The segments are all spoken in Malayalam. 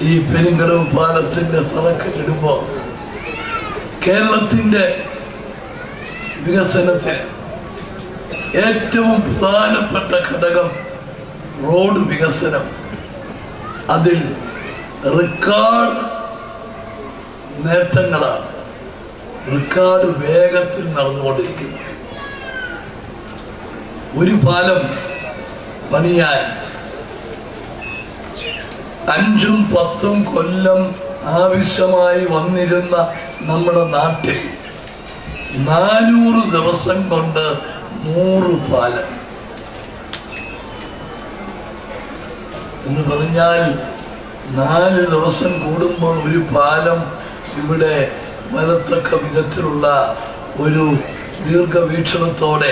ഈ പെരുങ്കടവ് പാലത്തിന്റെ തറക്കല്ലിടുമ്പോ കേരളത്തിന്റെ വികസനത്തിന് ഏറ്റവും പ്രധാനപ്പെട്ട ഘടകം റോഡ് വികസനം അതിൽ റെക്കോർഡ് നേട്ടങ്ങളാണ് റെക്കോർഡ് വേഗത്തിൽ നടന്നുകൊണ്ടിരിക്കുന്നു ഒരു പാലം പണിയാൻ അഞ്ചും പത്തും കൊല്ലം ആവശ്യമായി വന്നിരുന്ന നമ്മുടെ നാട്ടിൽ നാനൂറ് ദിവസം കൊണ്ട് നൂറ് പാലം എന്ന് പറഞ്ഞാൽ നാല് ദിവസം കൂടുമ്പോൾ ഒരു പാലം ഇവിടെ വരത്തക്ക വിധത്തിലുള്ള ഒരു ദീർഘവീക്ഷണത്തോടെ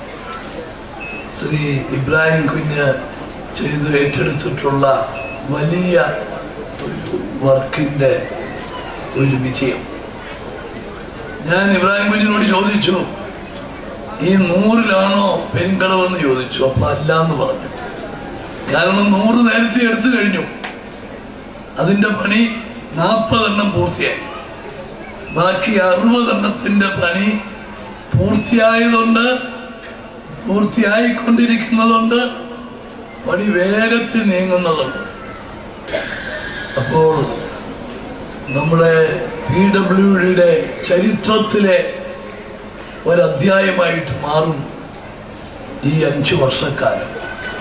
ശ്രീ ഇബ്രാഹിം കുഞ്ഞ് ചെയ്ത് ഏറ്റെടുത്തിട്ടുള്ള വലിയ ഒരു വർക്കിന്റെ ഒരു വിജയം ഞാൻ ഇബ്രാഹിം കുഞ്ഞിനോട് ചോദിച്ചു ഈ നൂറിലാണോ പെരുങ്കടവെന്ന് ചോദിച്ചു അപ്പൊ അല്ല എന്ന് പറഞ്ഞു കാരണം നൂറ് നേരത്തെ എടുത്തു കഴിഞ്ഞു അതിന്റെ പണി നാൽപ്പതെണ്ണം പൂർത്തിയായി ബാക്കി അറുപതെണ്ണത്തിന്റെ പണി പൂർത്തിയായതുണ്ട് പൂർത്തിയായിക്കൊണ്ടിരിക്കുന്നതുണ്ട് പണി വേഗത്തിൽ നീങ്ങുന്നതുണ്ട് അപ്പോൾ നമ്മുടെ പി ഡബ്ല്യു ഡിയുടെ ചരിത്രത്തിലെ ഒരധ്യായമായിട്ട് മാറും ഈ അഞ്ചു വർഷക്കാലം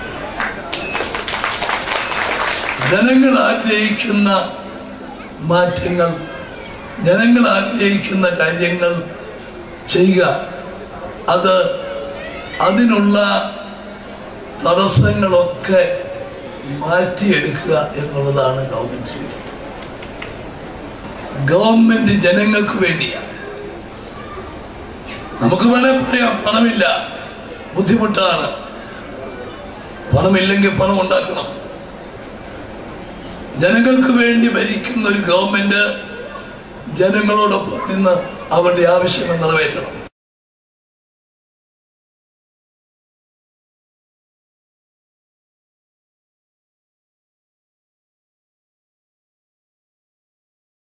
ജനങ്ങൾ ആഗ്രഹിക്കുന്ന മാറ്റങ്ങൾ ജനങ്ങൾ ആഗ്രഹിക്കുന്ന കാര്യങ്ങൾ ചെയ്യുക അത് അതിനുള്ള തടസ്സങ്ങളൊക്കെ മാറ്റിയെടുക്കുക എന്നുള്ളതാണ് ഗവൺമെന്റ് ചെയ്യുന്നത് ഗവൺമെന്റ് ജനങ്ങൾക്ക് വേണ്ടിയാണ് നമുക്ക് വേണേ പറയാം പണമില്ല ബുദ്ധിമുട്ടാണ് പണമില്ലെങ്കിൽ പണം ഉണ്ടാക്കണം ജനങ്ങൾക്ക് വേണ്ടി ഭരിക്കുന്ന ഒരു ഗവൺമെന്റ് ജനങ്ങളോടൊപ്പം നിന്ന് അവരുടെ ആവശ്യങ്ങൾ നിറവേറ്റണം